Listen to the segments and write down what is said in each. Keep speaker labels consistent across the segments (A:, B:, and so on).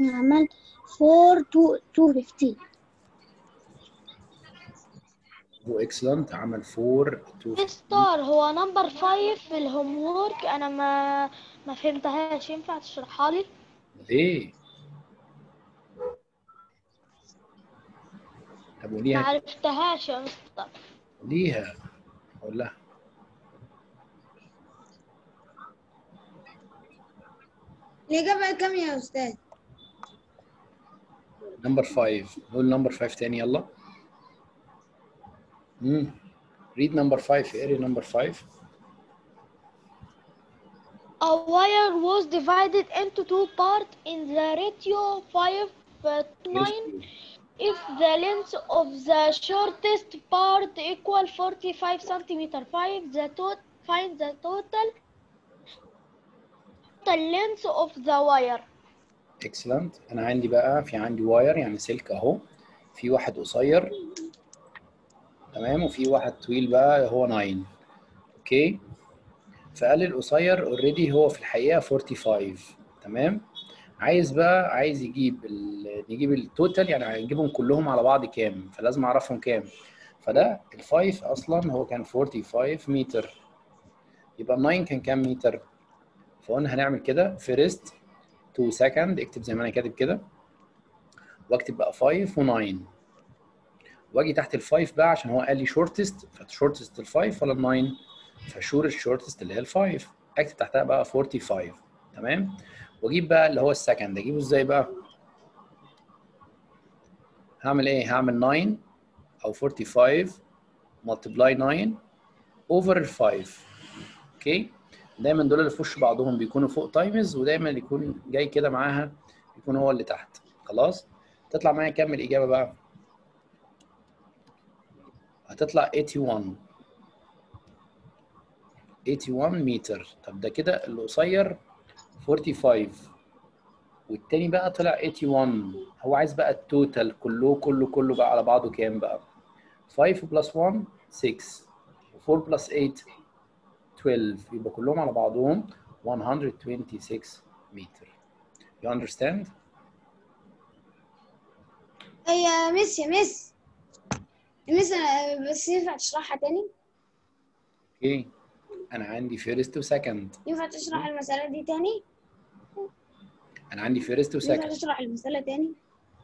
A: عمل 4 to 250
B: هو اكسلنت عمل 4 تو
C: مستر هو نمبر فايف في الهوم وورك انا ما ما فهمتهاش ينفع تشرحها لي
B: ليه طب
C: ما
B: وليها
C: عرفتهاش يا مستر
B: ليها اقول لها
A: الإجابة كام يا أستاذ؟
B: نمبر 5 قول نمبر 5 تاني يلا امم read number 5 اري نمبر 5
C: A wire was divided into two parts in the ratio 5 uh, to 9 if the length of the shortest part equal 45 centimeter 5 the tot find the total the length of the wire
B: اكسلنت انا عندي بقى في عندي واير يعني سلك اهو في واحد قصير تمام وفي واحد طويل بقى هو 9 اوكي فقال القصير اوريدي هو في الحقيقه 45 تمام عايز بقى عايز يجيب ال... نجيب التوتال يعني هنجيبهم كلهم على بعض كام فلازم اعرفهم كام فده الفايف اصلا هو كان 45 متر يبقى ال9 كان كام متر فقلنا هنعمل كده فيرست 2 سكند اكتب زي ما انا كاتب كده واكتب بقى 5 و9 واجي تحت ال5 بقى عشان هو قال لي شورتست فشورتست ال5 ولا ال9 فشور الشورتست اللي هي ال5 اكتب تحتها بقى 45 تمام واجيب بقى اللي هو السكند اجيبه ازاي بقى هعمل ايه هعمل 9 او 45 multiply 9 over ال 5 اوكي دايما دول اللي في وش بعضهم بيكونوا فوق تايمز ودايما اللي يكون جاي كده معاها يكون هو اللي تحت خلاص تطلع معايا كام الاجابه بقى هتطلع 81 81 متر طب ده كده القصير 45 والتاني بقى طلع 81 هو عايز بقى التوتال كله كله كله بقى على بعضه كام بقى 5 بلس 1 6 و4 بلس 8 12 يبقى كلهم على بعضهم 126 متر you understand
A: يا مس يا مس يا مس أنا بس ينفع تشرحها تاني؟
B: اوكي انا عندي فيرست وسكند
A: ينفع تشرح المسألة دي تاني؟
B: انا عندي فيرست
A: ينفع
B: وسكند
A: تشرح المسألة تاني؟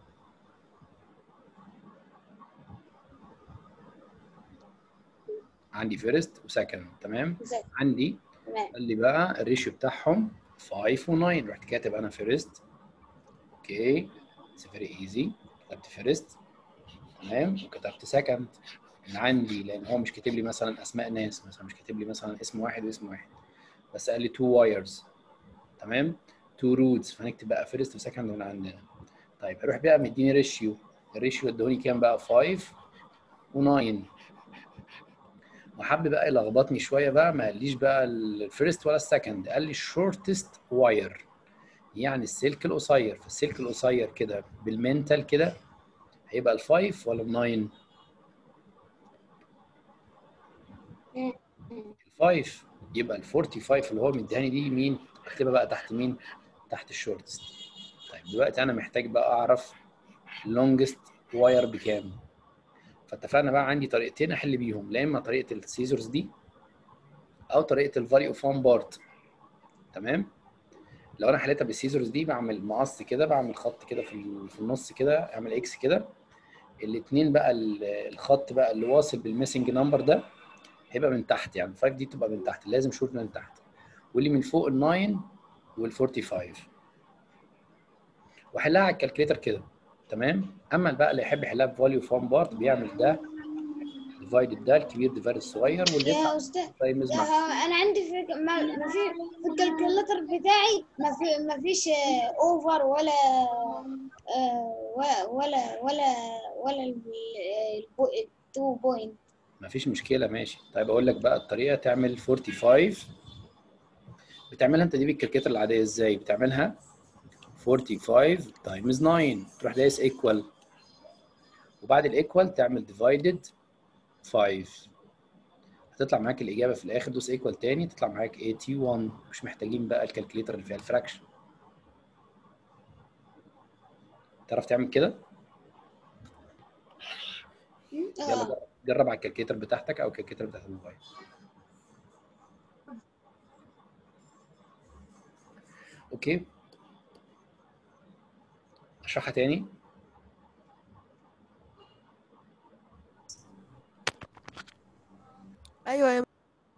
B: عندي فيرست وسكند تمام
A: ازاي؟
B: عندي
A: تمام
B: قال لي بقى الريشيو بتاعهم 5 و9 رحت كاتب انا فيرست اوكي اتس فيري ايزي كتبت فيرست تمام وكتبت سكند عندي لان هو مش كاتب لي مثلا اسماء ناس مثلا مش كاتب لي مثلا اسم واحد واسم واحد بس قال لي تو وايرز تمام تو رودز فهنكتب بقى فيرست وسكند من عندنا طيب اروح بقى مديني ريشيو الريشيو ادوني كام بقى 5 و9 وحب بقى يلخبطني شويه بقى ما قاليش بقى الفيرست ولا السكند قال لي الشورتست واير يعني السلك القصير فالسلك القصير كده بالمنتال كده هيبقى الفايف ولا الناين؟ الفايف يبقى ال 45 اللي هو مديهاني دي مين؟ اكتبها بقى تحت مين؟ تحت الشورتست. طيب دلوقتي انا محتاج بقى اعرف اللونجست واير بكام؟ فاتفقنا بقى عندي طريقتين احل بيهم لا اما طريقه السيزرز دي او طريقه الفاليو اوف وان بارت تمام لو انا حليتها بالسيزرز دي بعمل مقص كده بعمل خط كده في ال- في النص كده اعمل اكس كده الاثنين بقى ال- الخط بقى اللي واصل بالميسنج نمبر ده هيبقى من تحت يعني 5 دي تبقى من تحت لازم شوط من تحت واللي من فوق ال 9 وال 45 واحلها على الكالكليتر كده تمام اما بقى اللي يحب يحلها بفاليو فان بارت بيعمل ده ديفايدد ده الكبير ديفايد الصغير واللي يطلع
A: يا أستاذ
B: تايمز مع
A: آه، أنا عندي في ما ما في في الكالكوليتر بتاعي ما في ما فيش أوفر ولا آه، ولا ولا ولا ولا التو بوينت
B: مفيش مشكله ماشي طيب اقول لك بقى الطريقه تعمل 45 بتعملها انت دي بالكالكليتر العاديه ازاي بتعملها 45 تايمز 9 تروح دايس ايكوال وبعد الايكوال تعمل ديفايدد 5 هتطلع معاك الاجابه في الاخر دوس ايكوال تاني تطلع معاك 81 مش محتاجين بقى الكالكليتر اللي فيها الفراكشن تعرف تعمل كده يلا
A: اه
B: جرب- جرب على الكالكيتر بتاعتك او الكالكيتر بتاعت الموبايل اوكي اشرحها تاني
D: ايوه يا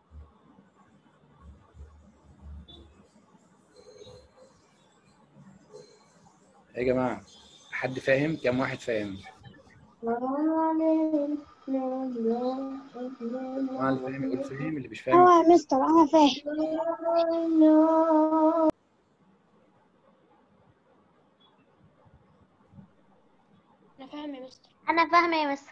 B: يا جماعه حد فاهم كم واحد فاهم الجماعه اللي فاهم يقول فاهم اللي مش فاهم
A: اه يا مستر انا فاهم
C: انا فاهم يا مستر
E: انا فاهمه يا مستر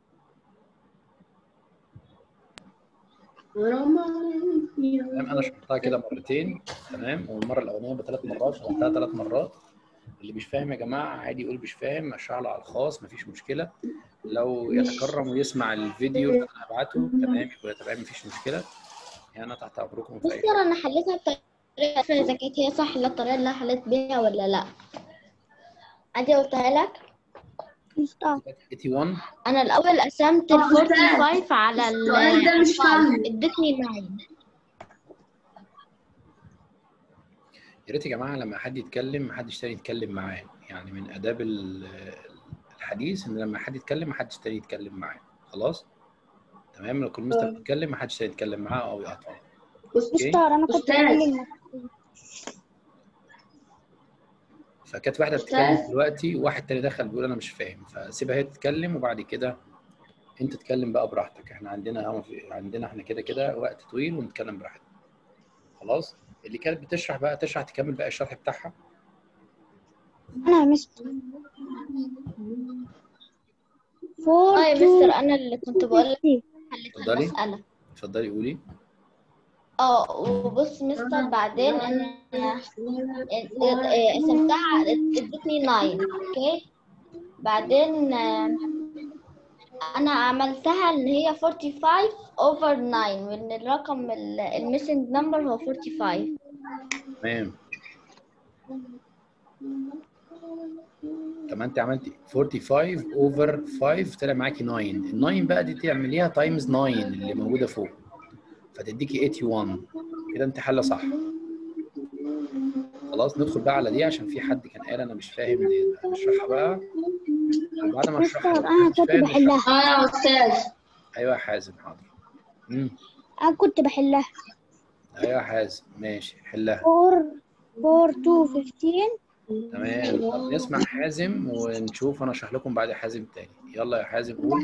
B: تمام انا شرحتها كده مرتين تمام والمره الاولانيه بثلاث مرات شرحتها ثلاث مرات اللي مش فاهم يا جماعه عادي يقول مش فاهم اشرح له على الخاص مفيش مشكله لو يتكرم ويسمع الفيديو اللي انا هبعته تمام يبقى تمام مفيش مشكله يعني انا تحت امركم في اي
E: مستر انا حليتها بطريقه اذا كانت هي صح الطريقه اللي انا حليت بيها ولا لا عادي قلتها لك
A: مستر
B: 81
E: انا الاول قسمت ال 45 على ال
F: السؤال ده مش فاهمه.
E: ادتني 9
B: يا ريت يا جماعه لما حد يتكلم محدش تاني يتكلم معاه يعني من اداب ال- الحديث ان لما حد يتكلم محدش تاني يتكلم معاه خلاص تمام لو كل مستر بيتكلم محدش تاني يتكلم معاه او يقطعه
A: مستر انا كنت
F: أستاذ.
A: بحل
B: فكانت واحده بتتكلم
F: أستاذ.
B: دلوقتي وواحد تاني دخل بيقول انا مش فاهم فسيبها هي تتكلم وبعد كده انت تتكلم بقى براحتك احنا عندنا هم في عندنا احنا كده كده وقت طويل ونتكلم براحتنا خلاص اللي كانت بتشرح بقى تشرح تكمل بقى الشرح بتاعها
A: انا يا مستر فور
E: اه يا مستر انا اللي كنت بقول لك حليت
B: اتفضلي.
E: المساله
B: اتفضلي قولي
E: اه وبص مستر بعدين انا قسمتها ادتني 9 اوكي بعدين آه، انا عملتها ان هي 45 اوفر 9 وان الرقم الميسنج نمبر هو 45
B: تمام طب ما انت عملتي 45 اوفر 5 طلع معاكي 9 ال 9 بقى دي تعمليها تايمز 9 اللي موجوده فوق فتديكي 81 كده انت حله صح خلاص ندخل بقى على دي عشان في حد كان قال انا مش فاهم دي اشرحها بقى وبعد ما اشرحها
A: مستر
B: لو
A: انا
B: مش
A: كنت
B: فاهم
A: بحلها
F: انا استاذ
B: ايوه يا حازم حاضر امم
A: انا كنت بحلها
B: ايوه يا حازم ماشي حلها
A: فور فور تو فيفتين
B: تمام طب نسمع حازم ونشوف انا اشرح لكم بعد حازم تاني يلا يا حازم قول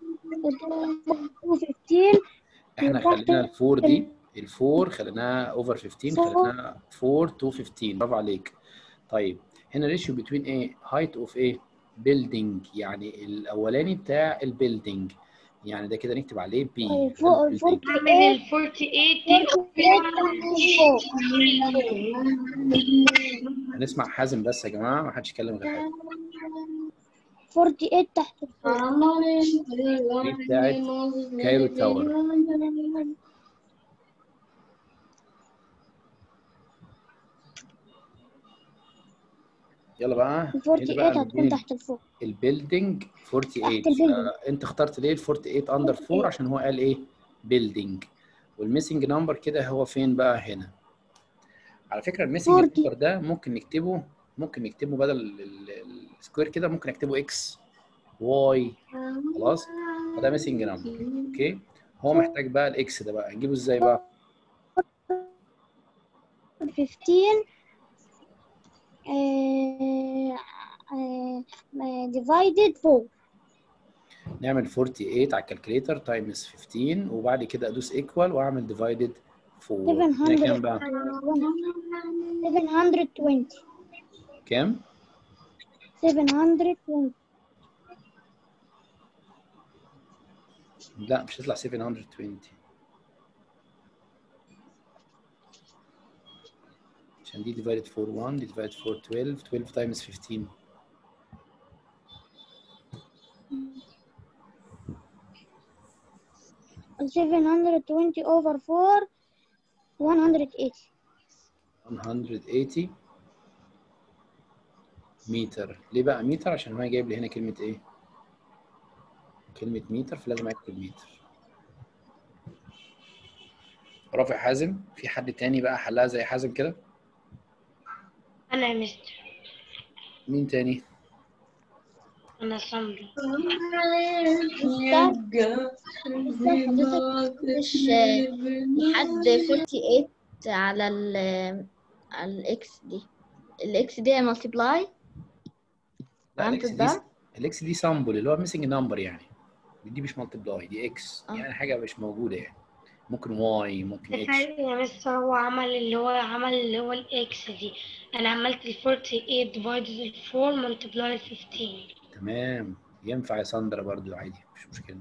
A: تو فيفتين
B: احنا
A: تحت
B: خلينا الفور دي الفور خليناها اوفر 15 خليناها 4 تو 15 برافو عليك طيب هنا ريشيو بتوين ايه هايت اوف ايه بيلدينج يعني الاولاني بتاع البيلدينج يعني ده كده نكتب عليه بي
A: فوق فور ايه
F: 48
B: هنسمع حازم بس يا جماعه ما حدش يتكلم غير حازم
A: 48 تحت
B: دي بتاعت كايرو تاور يلا بقى هنا
A: 48
B: بقى
A: هتكون
B: بين
A: تحت الفوق
B: البيلدينج 48
A: تحت البيلدينج.
B: آه، انت اخترت ليه ال 48 اندر 4 عشان هو قال ايه بيلدينج والميسنج نمبر كده هو فين بقى هنا على فكره الميسنج
A: 40.
B: نمبر ده ممكن نكتبه ممكن نكتبه بدل ال- ال- السكوير كده ممكن نكتبه اكس واي خلاص فده ميسنج نمبر اوكي هو محتاج بقى الاكس ده بقى نجيبه ازاي بقى
A: 15 آه، آه، divided 4
B: نعمل 48 على الكالكوليتر تايمز 15 وبعد كده ادوس ايكوال واعمل ديفايدد 4 هنا
A: 700
B: كام بقى
A: 720
B: كام
A: 720
B: لا مش هتطلع 720 عشان دي divided 4 1 دي divided 4 12 12 times 15
A: 720 over 4 180
B: 180 متر ليه بقى متر عشان هو جايب لي هنا كلمه ايه كلمه متر فلازم اكتب متر رافع حازم في حد تاني بقى حلها زي حازم كده
D: أنا يا مستر
B: مين تاني
D: أنا سمرة
E: مش لحد 48 على ال على الاكس دي الاكس دي مالتيبلاي
B: لا
E: فهمت
B: الاكس دي
E: ده؟
B: الاكس دي سامبل اللي هو ميسنج نمبر يعني دي مش مالتيبلاي دي اكس
E: آه.
B: يعني حاجه مش موجوده يعني ممكن واي ممكن اكس
D: الفرق يا مستر هو عمل اللي هو عمل اللي هو الإكس دي أنا عملت ال 48 divided ال 4 multiply 15
B: تمام ينفع يا ساندرا برضو عادي مش مشكله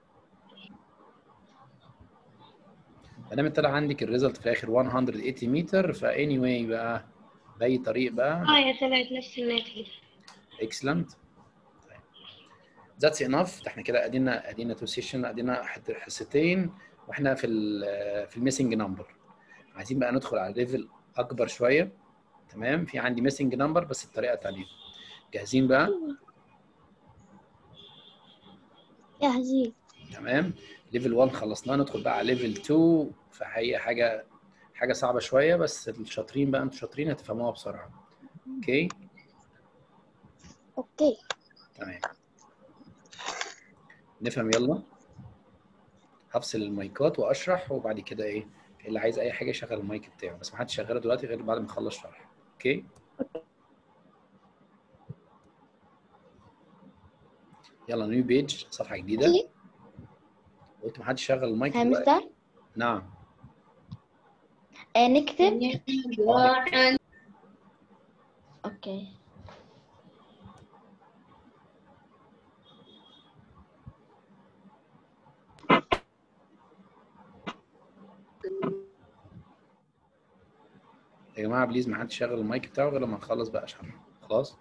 B: ما دام طلع عندك الريزلت في الاخر 180 متر فاني واي بقى باي طريق بقى
D: اه يا طلعت نفس الناتج ده
B: اكسلنت ذاتس انف احنا كده ادينا ادينا تو سيشن ادينا حت- حصتين واحنا في ال في الميسنج نمبر عايزين بقى ندخل على ليفل اكبر شويه تمام في عندي ميسنج نمبر بس بطريقه تانية جاهزين بقى
C: جاهزين
B: تمام ليفل 1 خلصناه ندخل بقى على ليفل 2 فهي حاجه حاجه صعبه شويه بس الشاطرين بقى انتوا شاطرين هتفهموها بسرعه اوكي
C: اوكي
B: تمام نفهم يلا هفصل المايكات واشرح وبعد كده ايه اللي عايز اي حاجه يشغل المايك بتاعه بس ما حدش يشغله دلوقتي غير بعد ما اخلص شرح اوكي يلا نيو بيج صفحه جديده
E: أوكي.
B: قلت ما حدش يشغل المايك
E: ها
B: دلوقتي
E: مستر
B: نعم
E: آه نكتب اوكي
B: يا جماعه بليز ما حدش يشغل المايك بتاعه غير لما نخلص بقى شرح خلاص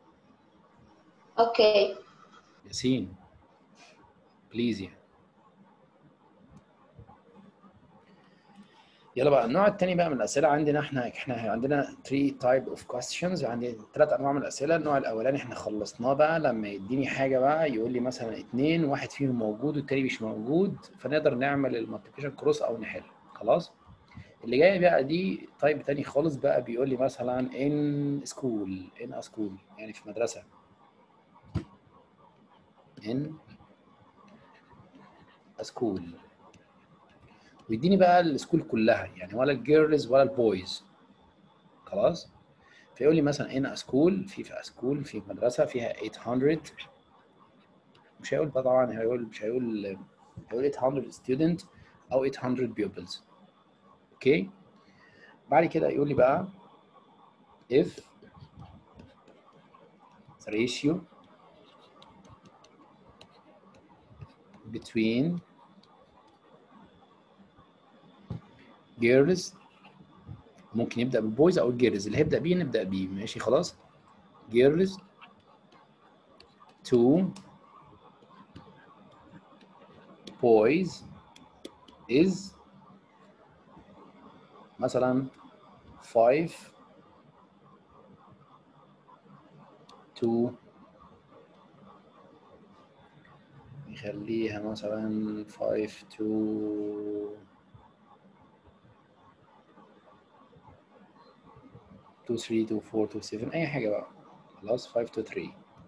F: اوكي
B: ياسين بليز يعني يلا بقى النوع الثاني بقى من الاسئله عندنا احنا احنا عندنا 3 تايب اوف questions عندي ثلاث انواع من الاسئله النوع الاولاني احنا خلصناه بقى لما يديني حاجه بقى يقول لي مثلا اثنين واحد فيهم موجود والتاني مش موجود فنقدر نعمل المالتيبيكيشن كروس او نحل خلاص اللي جاي بقى دي تايب تاني خالص بقى بيقول لي مثلا ان سكول ان سكول يعني في مدرسه ان سكول ويديني بقى السكول كلها يعني ولا الجيرلز ولا البويز خلاص فيقول لي مثلا ان سكول في في سكول في مدرسه فيها 800 مش هيقول بقى طبعا هيقول مش هيقول هيقول 800 student او 800 pupils اوكي بعد كده يقول لي بقى if the ratio between girls ممكن يبدأ بالبويز أو الجيرلز اللي هيبدأ بيه نبدأ بيه ماشي خلاص girls to boys is مثلا 5 to نخليها مثلا 5 to 2 3 2 4 2 7 اي حاجه بقى خلاص 5 to 3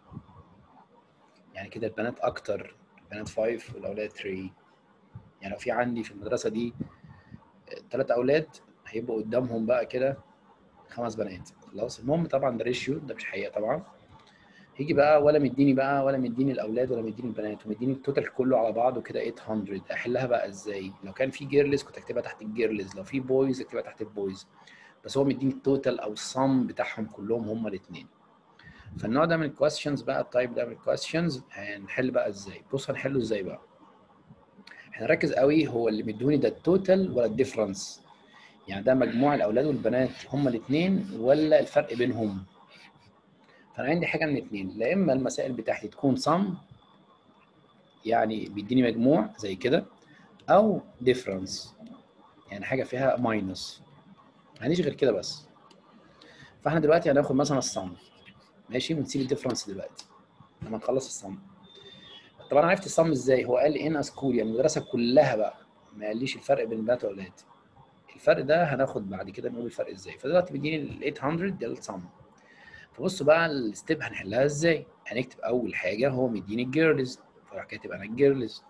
B: يعني كده البنات اكتر البنات 5 والاولاد 3 يعني لو في عندي في المدرسه دي ثلاث اولاد هيبقوا قدامهم بقى كده خمس بنات خلاص المهم طبعا ده ريشيو ده مش حقيقه طبعا هيجي بقى ولا مديني بقى ولا مديني الاولاد ولا مديني البنات ومديني التوتال كله على بعضه كده 800 احلها بقى ازاي لو كان في جيرلز كنت اكتبها تحت الجيرلز لو في بويز اكتبها تحت البويز بس هو مديني التوتال او الصم بتاعهم كلهم هما الاثنين فالنوع ده من الكويستشنز بقى التايب ده من الكويستشنز هنحل بقى ازاي بص هنحله ازاي بقى احنا نركز قوي هو اللي مدوني ده التوتال ولا الديفرنس يعني ده مجموع الاولاد والبنات هما الاثنين ولا الفرق بينهم فانا عندي حاجه من الاثنين لا اما المسائل بتاعتي تكون صم يعني بيديني مجموع زي كده او ديفرنس يعني حاجه فيها ماينس ما عنديش غير كده بس فاحنا دلوقتي هناخد مثلا الصم ماشي ونسيب الديفرنس دلوقتي لما نخلص الصم طب انا عرفت الصم ازاي هو قال ان سكول يعني المدرسه كلها بقى ما قاليش الفرق بين البنات والاولاد الفرق ده هناخد بعد كده نقول الفرق ازاي فدلوقتي بيديني ال 800 ده الصم فبصوا بقى الستيب هنحلها ازاي هنكتب اول حاجه هو مديني الجيرلز فراح كاتب انا الجيرلز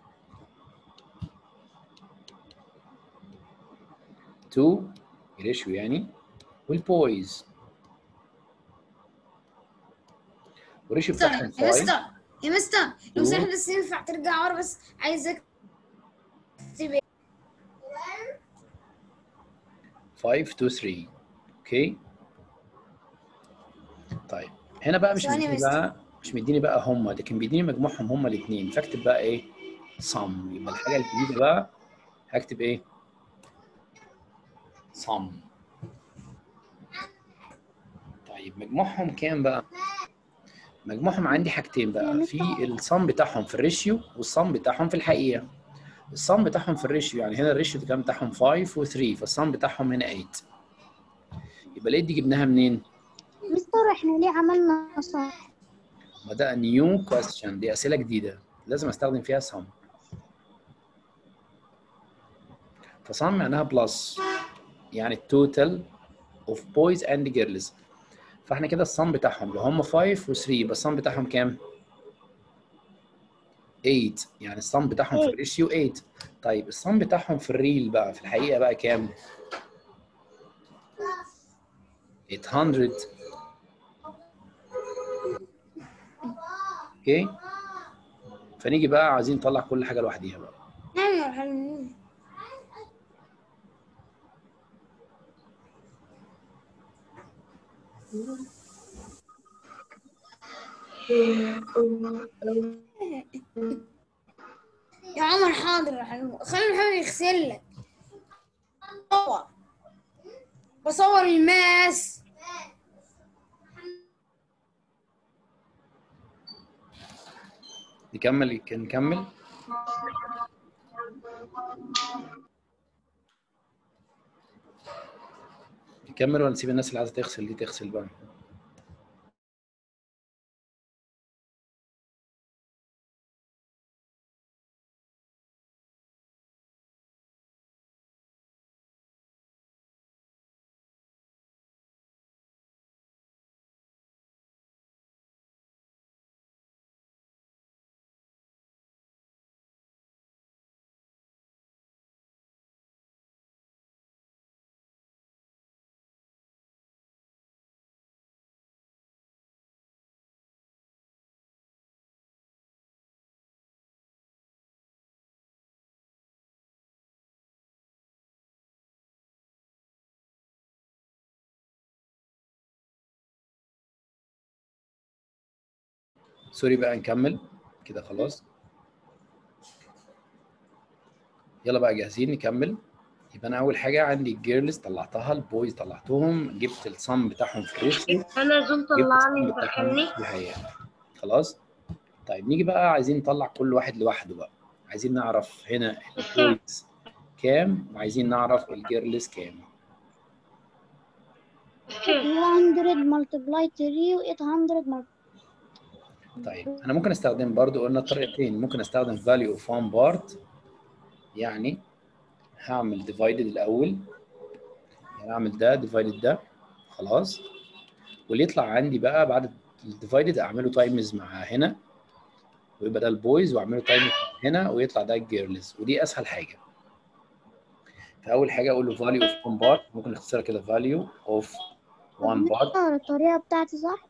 B: 2 ريشيو يعني والبويز وريشيو
A: مستر
B: بتاعهم
A: يا
B: 5
A: مستر يا مستر لو
B: قول.
A: سمحت بس ينفع ترجع ورا بس عايزك تكتب
B: 5 to 3 اوكي طيب هنا بقى مش
A: ثواني
B: مديني
A: بس.
B: بقى مش مديني بقى هم لكن بيديني مجموعهم هم الاثنين فاكتب بقى ايه sum يبقى الحاجه الجديده بقى هكتب ايه sum طيب مجموعهم كام بقى مجموعهم عندي حاجتين بقى في الصم بتاعهم في الريشيو والصم بتاعهم في الحقيقه الصم بتاعهم في الريشيو يعني هنا الريشيو كام بتاعهم 5 و3 فالصم بتاعهم هنا 8 يبقى ليه دي جبناها منين؟
C: مستر احنا ليه عملنا صح
B: ما ده نيو كويستشن دي اسئله جديده لازم استخدم فيها sum فصم معناها بلس يعني التوتال اوف بويز اند جيرلز فاحنا كده الصم بتاعهم لو هم 5 و3 يبقى الصم بتاعهم كام؟ 8 يعني الصم بتاعهم في الريشيو 8 طيب الصم بتاعهم في الريل بقى في الحقيقه بقى كام؟ 800 اوكي فنيجي بقى عايزين نطلع كل حاجه لوحديها بقى
A: نعم يا حلوين يا عمر حاضر يا حلو خلي محمد يغسل لك بصور بصور الماس
B: نكمل نكمل نكمل ولا نسيب الناس اللي عايزه تغسل دي تغسل بقى سوري بقى نكمل كده خلاص يلا بقى جاهزين نكمل يبقى انا اول حاجه عندي الجيرلز طلعتها البويز طلعتهم جبت الصم بتاعهم في الريشيو
D: انا زول
B: جبت
D: طلعني
B: الصم بتاعهم
D: دخلني
B: في الحقيقه خلاص طيب نيجي بقى عايزين نطلع كل واحد لوحده بقى عايزين نعرف هنا البويز كام وعايزين نعرف الجيرلز كام
C: 200 multiply 3 و 800 multiply
B: طيب انا ممكن استخدم برضو قلنا طريقتين ممكن استخدم value of one part يعني هعمل divided الاول يعني اعمل ده divided ده خلاص واللي يطلع عندي بقى بعد الديفايدد اعمله تايمز مع هنا ويبقى ده البويز واعمله تايمز هنا ويطلع ده الجيرلز ودي اسهل حاجه فاول حاجه اقول له value of one part ممكن نختصرها كده value of one part
C: مستر الطريقة بتاعتي صح؟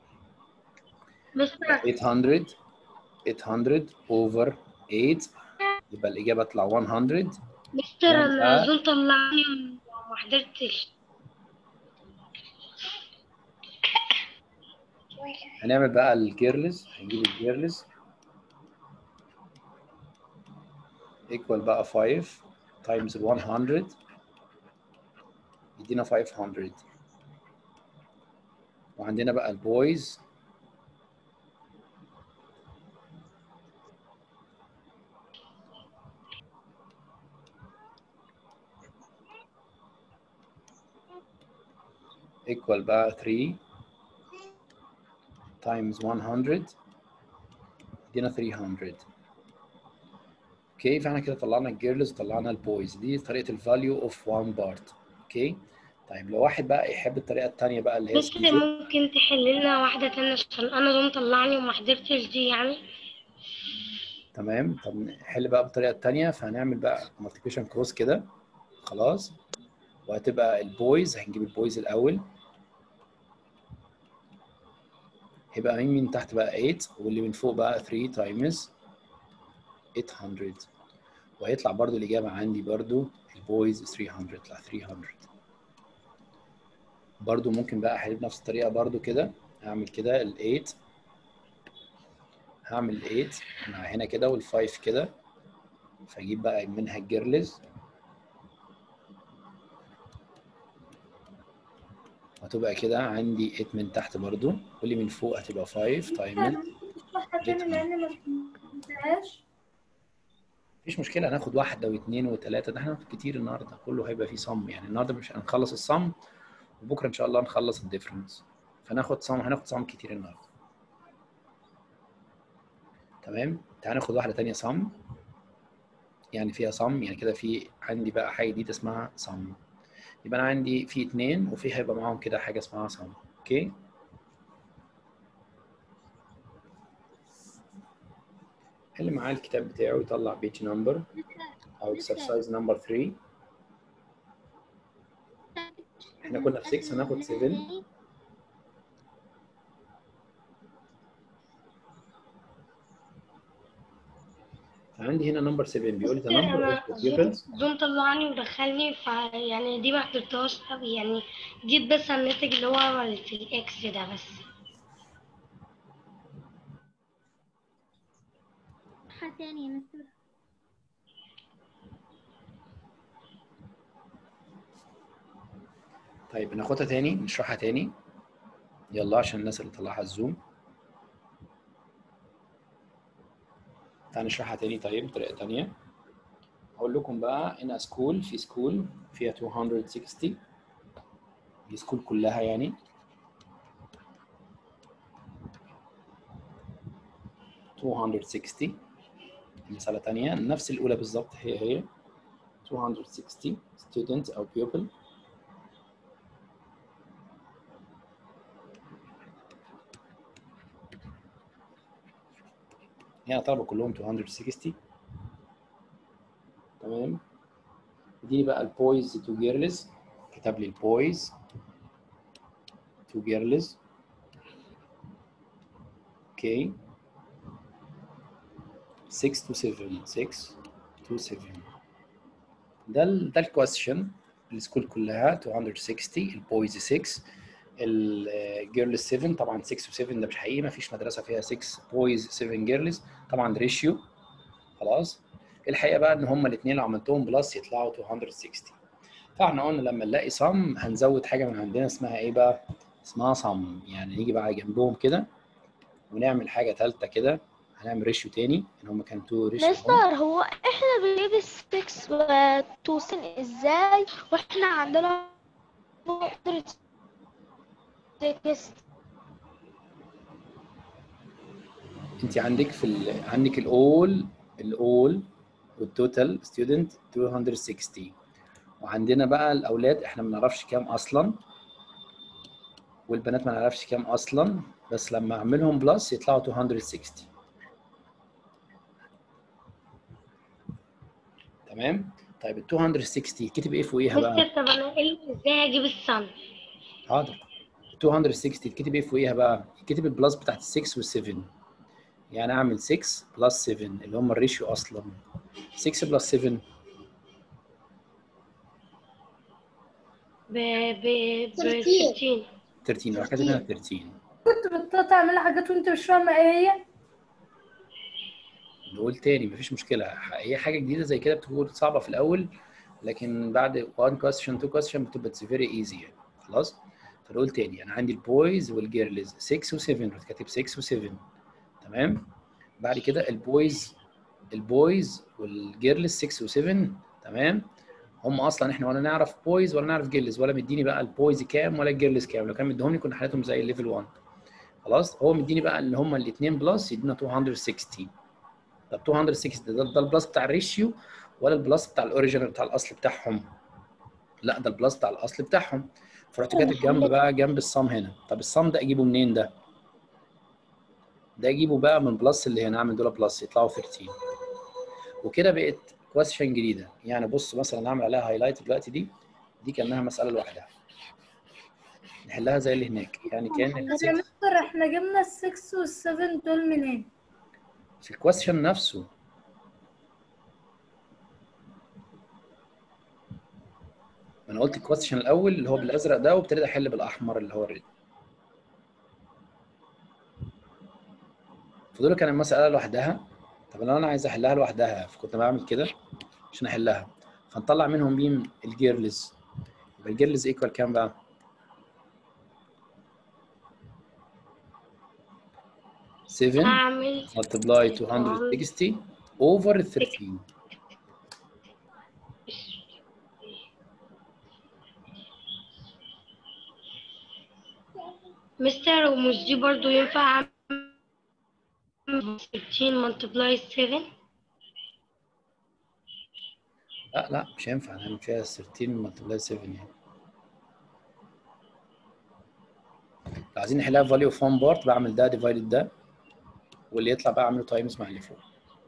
D: مستر
B: 800 800 over 8 يبقى الإجابة تطلع 100
D: مستر انا
B: يبقى-
D: زول طلعني وما حضرتش
B: هنعمل بقى الجيرلز هنجيب الجيرلز equal بقى 5 times ال 100 يدينا 500 وعندنا بقى البويز equal بقى 3 times 100 ادينا 300 اوكي فاحنا كده طلعنا الجيرلز وطلعنا البويز دي طريقه الفاليو اوف 1 بارت اوكي طيب لو واحد بقى يحب الطريقه الثانيه بقى اللي هي
D: بس
B: سكيزو
D: ممكن تحل لنا واحدة تانية عشان أنا دول مطلعني وما حضرتش دي يعني
B: تمام طب نحل بقى بالطريقه الثانيه فهنعمل بقى مالتيبيشن كروس كده خلاص وهتبقى البويز هنجيب البويز الاول هيبقى مين من تحت بقى 8 واللي من فوق بقى 3 تايمز 800 وهيطلع برضو الإجابة عندي برضو البويز 300 يطلع 300 برضو ممكن بقى أحل بنفس الطريقة برضو كده هعمل كده ال 8 هعمل ال 8 مع هنا كده وال 5 كده فأجيب بقى منها الجيرلز هتبقى كده عندي 8 من تحت برضو واللي من فوق هتبقى 5 تايمز مفيش مشكلة هناخد واحدة واثنين وثلاثة ده احنا هناخد كتير النهاردة كله هيبقى فيه صم يعني النهاردة مش هنخلص الصم وبكرة إن شاء الله نخلص الديفرنس فناخد صم هناخد صم كتير النهاردة تمام تعال ناخد واحدة تانية صم يعني فيها صم يعني كده في عندي بقى حاجة جديدة اسمها صم يبقى أنا عندي في اتنين وفي هيبقى معاهم كده حاجة اسمها صم أوكي اللي معاه الكتاب بتاعه يطلع بيج نمبر او اكسرسايز نمبر 3 احنا كنا في 6 هناخد 7 فعندي هنا نمبر 7 بيقول لي the number
D: أنا
B: of pupils
D: زوم طلعني ودخلني ف يعني دي ما حضرتهاش أوي يعني جيت بس على الناتج اللي هو عمل في الإكس ده بس
C: تاني يا مستر
B: طيب ناخدها تاني نشرحها تاني يلا عشان الناس اللي طلعها الزوم تعال نشرحها تاني طيب بطريقة تانية هقول لكم بقى ان سكول في سكول فيها 260 دي سكول كلها يعني $260 مسألة تانية نفس الأولى بالظبط هي هي 260 student أو pupil يعني طلبة كلهم 260 تمام دي بقى البويز تو جيرلز كتب لي البويز تو جيرلز اوكي 6 to 7 6 to 7 ده ال ده الكويستشن السكول كلها 260 البويز 6 الجيرلز 7 طبعا 6 و7 ده مش حقيقي ما فيش مدرسه فيها 6 بويز 7 جيرلز طبعا ريشيو خلاص الحقيقه بقى ان هما الاثنين لو عملتهم بلس يطلعوا 260 فاحنا قلنا لما نلاقي صم هنزود حاجه من عندنا اسمها ايه بقى اسمها صم يعني نيجي بقى جنبهم كده ونعمل حاجه ثالثه كده هنعمل ريشيو تاني ان هما كانوا 2 ريشيو
C: مستر هو احنا بنجيب السكس توصل ازاي واحنا عندنا نقدر تكست
B: انت عندك في ال... عندك الاول الاول والتوتال ستودنت 260 وعندنا بقى الاولاد احنا ما نعرفش كام اصلا والبنات ما نعرفش كام اصلا بس لما اعملهم بلس يطلعوا 260 تمام طيب ال 260 كتب ايه فوقيها بقى
D: مستر طب أنا إيه- إزاي هجيب الصن
B: حاضر 260 كتب ايه فوقيها بقى كتب البلس بتاعت ال 6 وال 7 يعني اعمل 6 بلس 7 اللي هم الريشيو اصلا 6 بلس 7
D: ب ب ب
A: 13.
D: 13
B: 13 راح كاتب هنا 13
G: كنت بتطلع تعمل حاجات وانت مش فاهمه ايه هي
B: نقول تاني مفيش مشكلة هي حاجة جديدة زي كده بتكون صعبة في الأول لكن بعد 1 question 2 question بتبقى very easy يعني خلاص فنقول تاني أنا عندي البويز والجيرلز 6 و7 رحت كاتب 6 و7 تمام بعد كده البويز البويز والجيرلز 6 و7 تمام هم اصلا احنا ولا نعرف بويز ولا نعرف جيرلز ولا مديني بقى البويز كام ولا الجيرلز كام لو كان مديهم لي كنا حالتهم زي الليفل 1 خلاص هو مديني بقى اللي هم الاثنين بلس يدينا 260 طب 260 ده, ده البلس بتاع الريشيو ولا البلس بتاع الاوريجينال بتاع الاصل بتاعهم لا ده البلس بتاع الاصل بتاعهم فرحت كاتب جنب بقى جنب الصم هنا طب الصم ده اجيبه منين ده ده اجيبه بقى من بلس اللي هنا اعمل دول بلس يطلعوا 13 وكده بقت كويستشن جديده يعني بص مثلا اعمل عليها هايلايت دلوقتي دي دي كانها مساله لوحدها نحلها زي اللي هناك يعني كان
G: بس يا مستر احنا جبنا السكس والسفن دول منين؟
B: في الكويستشن نفسه ما انا قلت الكويستشن الاول اللي هو بالازرق ده وابتديت احل بالاحمر اللي هو الريد فدول كان المساله لوحدها طب لو انا عايز احلها لوحدها فكنت بعمل كده عشان احلها فنطلع منهم مين الجيرلز يبقى الجيرلز ايكوال كام بقى seven
D: هعمل
B: multiply 260 over 13
D: مستر ومش دي برضو ينفع اعمل 13 multiply 7
B: لا لا مش هينفع نعمل فيها 13 multiply 7 يعني لو عايزين نحلها value of one part بعمل ده divided ده واللي يطلع بقى اعمله تايمز مع اللي فوق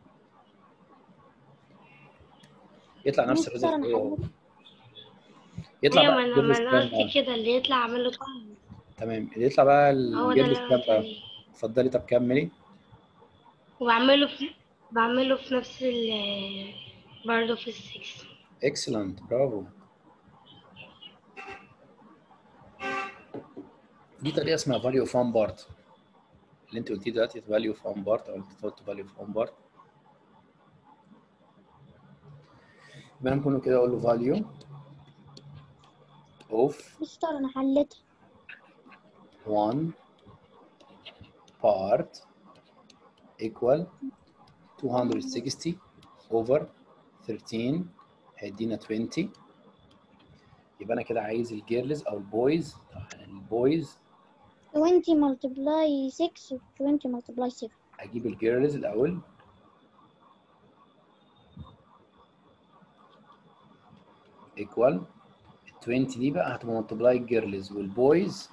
B: يطلع نفس
E: مستر
B: الريزلت
E: أنا
B: هو يطلع
D: ايوه
B: بقى
D: ما انا ما
B: الجيرلز
D: انا
B: كام
D: قلت
B: بقى
D: كده اللي يطلع اعمله طيب
B: تمام اللي يطلع بقى
D: هو ده
B: الجيرلز
D: اللي
B: كام
D: انا قلت
B: بقى
D: عليه
B: اتفضلي طب كملي
D: وبعمله في بعمله في نفس ال برضه في السكس
B: اكسلنت برافو دي طريقه اسمها value of one part اللي انت قلتيه دلوقتي value of one part او انت قلت value of one part يبقى انا ممكن كده اقول له value of
E: مستر انا حلتها
B: one part equal 260 over 13 هيدينا 20 يبقى انا كده عايز الجيرلز او البويز البويز
E: 20 multiply 6 و 20 multiply 7
B: اجيب الجيرلز الاول equal 20 دي بقى هتبقى ملتبلاي الجيرلز والبويز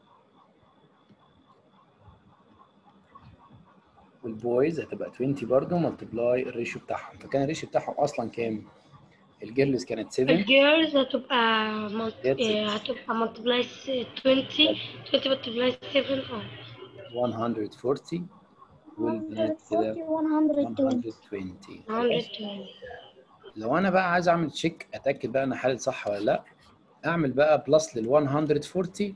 B: والبويز هتبقى 20 برضه ملتبلاي الريشيو بتاعهم فكان الريشيو بتاعهم اصلا كام؟ الجيرلز كانت 7
D: الجيرلز هتبقى ملت...
B: That's it.
D: آه، هتبقى multiply 20 20 multiply 7 اه
B: 140 والبنات كده
E: 120
B: 120
D: 120
B: لو انا بقى عايز اعمل تشيك اتاكد بقى انا حالل صح ولا لا اعمل بقى بلس لل 140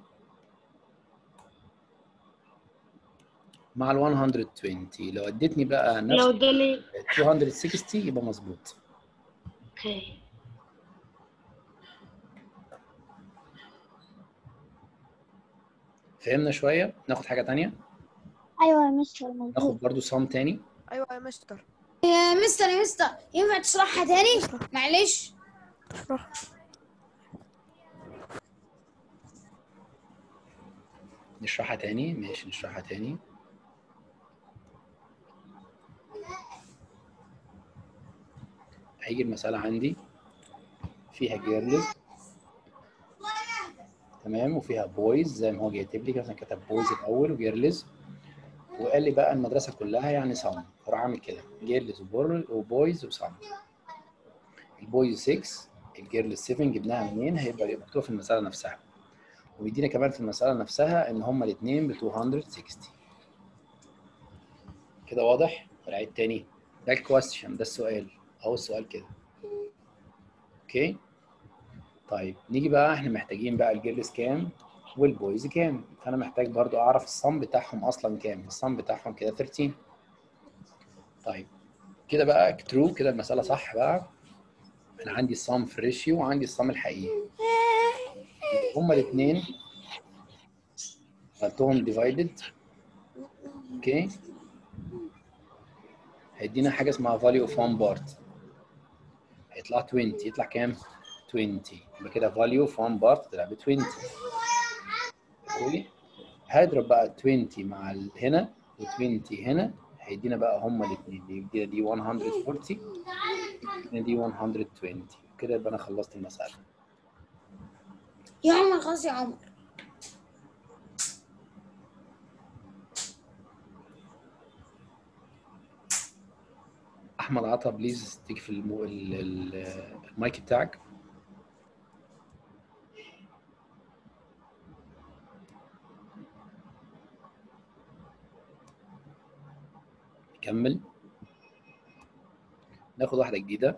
B: مع ال 120 لو اديتني بقى
D: لو
B: نفس
D: اداني
B: 260 يبقى مظبوط
D: اوكي
B: فهمنا شويه ناخد حاجه تانية
E: ايوه يا مستر مظبوط
B: ناخد برضو صم تاني
H: ايوه يا مستر
A: يا مستر يا مستر ينفع تشرحها تاني معلش
H: اشرح
B: نشرحها تاني ماشي نشرحها تاني هيجي المسألة عندي فيها جيرلز تمام وفيها بويز زي ما هو كاتب لي كده مثلا كتب بويز الأول وجيرلز وقال لي بقى المدرسة كلها يعني صم فراح عامل كده جيرلز وبويز وصم البويز 6 الجيرلز 7 جبناها منين هيبقى مكتوب في المسألة نفسها ويدينا كمان في المسألة نفسها إن هما الاتنين ب 260 كده واضح؟ ولا عيد تاني؟ ده الكويستشن ده السؤال أهو السؤال كده أوكي؟ طيب نيجي بقى إحنا محتاجين بقى الجيرلز كام والبويز كام فأنا محتاج برضو أعرف الصم بتاعهم أصلا كام الصم بتاعهم كده 13 طيب كده بقى ترو كده المسألة صح بقى أنا عندي الصم في الريشيو وعندي الصم الحقيقي هما الاثنين عملتهم ديفايدد اوكي هيدينا حاجه اسمها value of one part هيطلع 20 يطلع كام 20 يبقى كده value of one part طلع ب 20 اوكي هيضرب بقى 20 مع ال- هنا و20 هنا هيدينا بقى هما الاثنين دي دي 140 دي 120 كده يبقى انا خلصت المسألة
A: يا عمر خلاص يا عمر
B: احمد عطا بليز تيجي في المو... ال... ال... المايك بتاعك كمل ناخد واحدة جديدة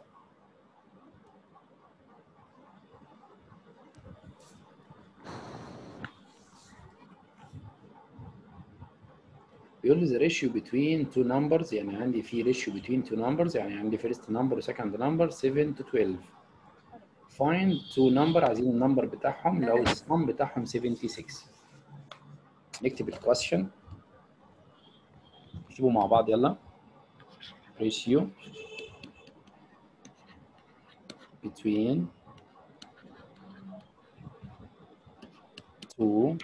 B: بيقول لي the ratio between two numbers يعني عندي في ratio between two numbers يعني عندي first number و second number 7 to 12 find two number عايزين النمبر بتاعهم لو السم بتاعهم 76 نكتب الكويشن نكتبه مع بعض يلا ratio between two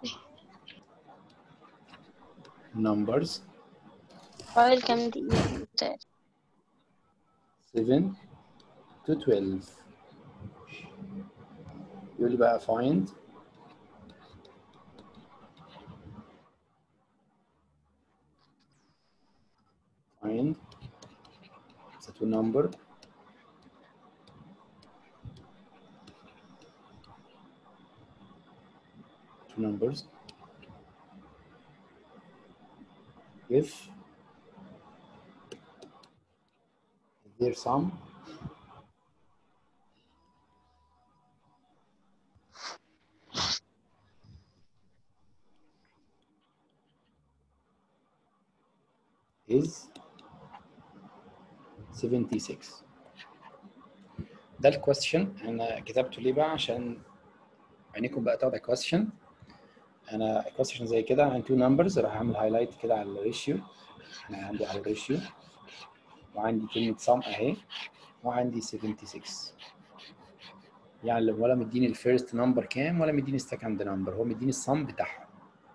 B: numbers
C: فاضل كام دقيقة
B: 7 to 12 يقول لي بقى find find the two number two numbers if their sum is 76 ده الكويستشن انا كتبته ليه بقى عشان عينيكم بقى تاخد الكويستشن انا كويستشن زي كده عن تو نمبرز راح اعمل هايلايت كده على الريشيو انا عندي على الريشيو وعندي كلمه sum اهي وعندي 76 يعني ولا مديني الفيرست نمبر كام ولا مديني السكند نمبر هو مديني السم بتاعهم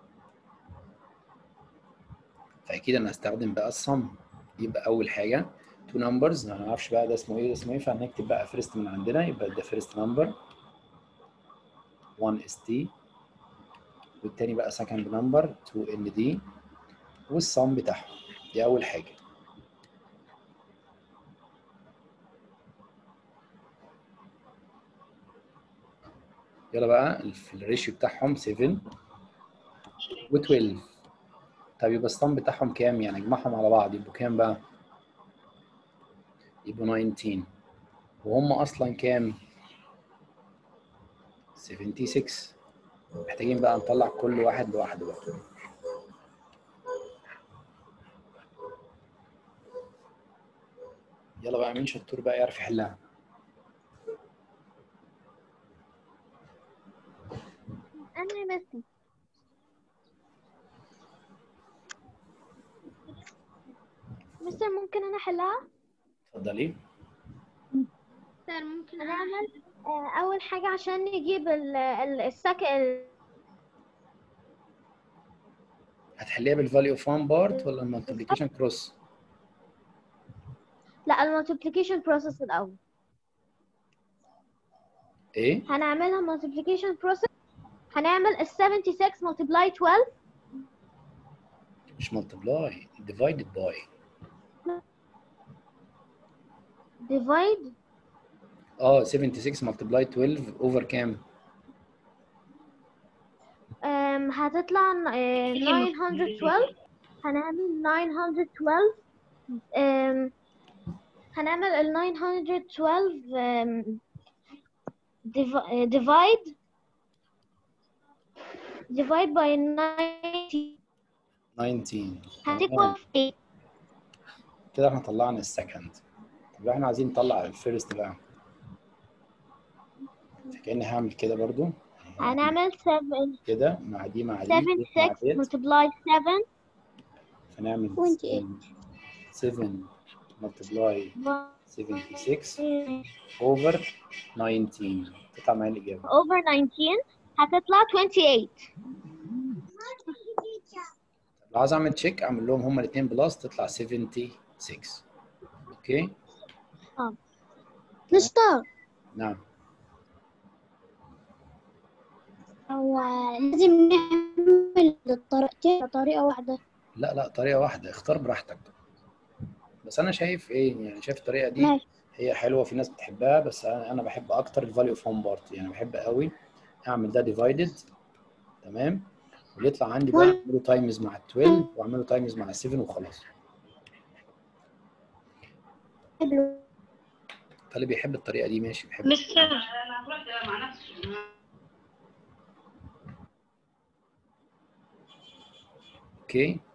B: فاكيد انا هستخدم بقى السم يبقى اول حاجه تو نمبرز ما نعرفش بقى ده اسمه ايه ده اسمه ايه فهنكتب بقى فيرست من عندنا يبقى ده فيرست نمبر 1 اس تي والتاني بقى سكند نمبر 2 ان دي والسم بتاعهم دي اول حاجه يلا بقى في الريشيو بتاعهم 7 و12 طب يبقى السم بتاعهم كام يعني اجمعهم على بعض يبقوا كام بقى يبقوا 19 وهم اصلا كام 76 محتاجين بقى نطلع كل واحد لوحده بقى يلا بقى مين شطور بقى يعرف يحلها
C: أنا ميسي مستر ممكن أنا أحلها؟
B: اتفضلي
C: مستر ممكن أنا أعمل آه، أول حاجة عشان نجيب ال ال السك ال
B: هتحليها بالفاليو اوف 1 بارت ولا المالتيبليكيشن كروس
C: لا المالتيبليكيشن بروسيس الأول
B: ايه
C: هنعملها multiplication process هنعمل ال 76 multiply 12
B: مش مالتيبلاي ديفايدد باي
C: divide
B: اه 76 مالتيبلاي 12 اوفر كام
C: um, هتطلع ن- آه، 912 هنعمل 912 um, هنعمل ال 912 um, div- آه، divide divide by 90
B: 19
C: هتكون 8
B: كده احنا طلعنا السكند طب احنا عايزين نطلع الفيرست بقى فكأني هعمل كده برضو
C: هنعمل 7
B: كده مع دي مع دي
C: 7
B: دي مع
C: 6
B: ديت.
C: multiply 7
B: فنعمل
C: 28.
B: 7 ملتبلاي 76 اوفر 19 تطلع معايا الاجابه
C: over 19 هتطلع 28
B: لو عايز اعمل تشيك اعمل لهم هما الاثنين بلس تطلع 76 اوكي
A: مستر
B: نعم
A: هو لازم نعمل الطريقتين بطريقة واحدة
B: لا لا طريقه واحده اختار براحتك بس انا شايف ايه يعني شايف الطريقه دي
A: ماشي
B: هي حلوه في ناس بتحبها بس انا أنا بحب اكتر الفاليو اوف هوم بارت يعني بحب قوي اعمل ده ديفايدد تمام ويطلع عندي بقى اعمله تايمز مع ال 12 واعمله تايمز مع ال 7 وخلاص
A: حلو
B: فاللي بيحب الطريقه دي ماشي بيحب
D: مستر
B: اوكي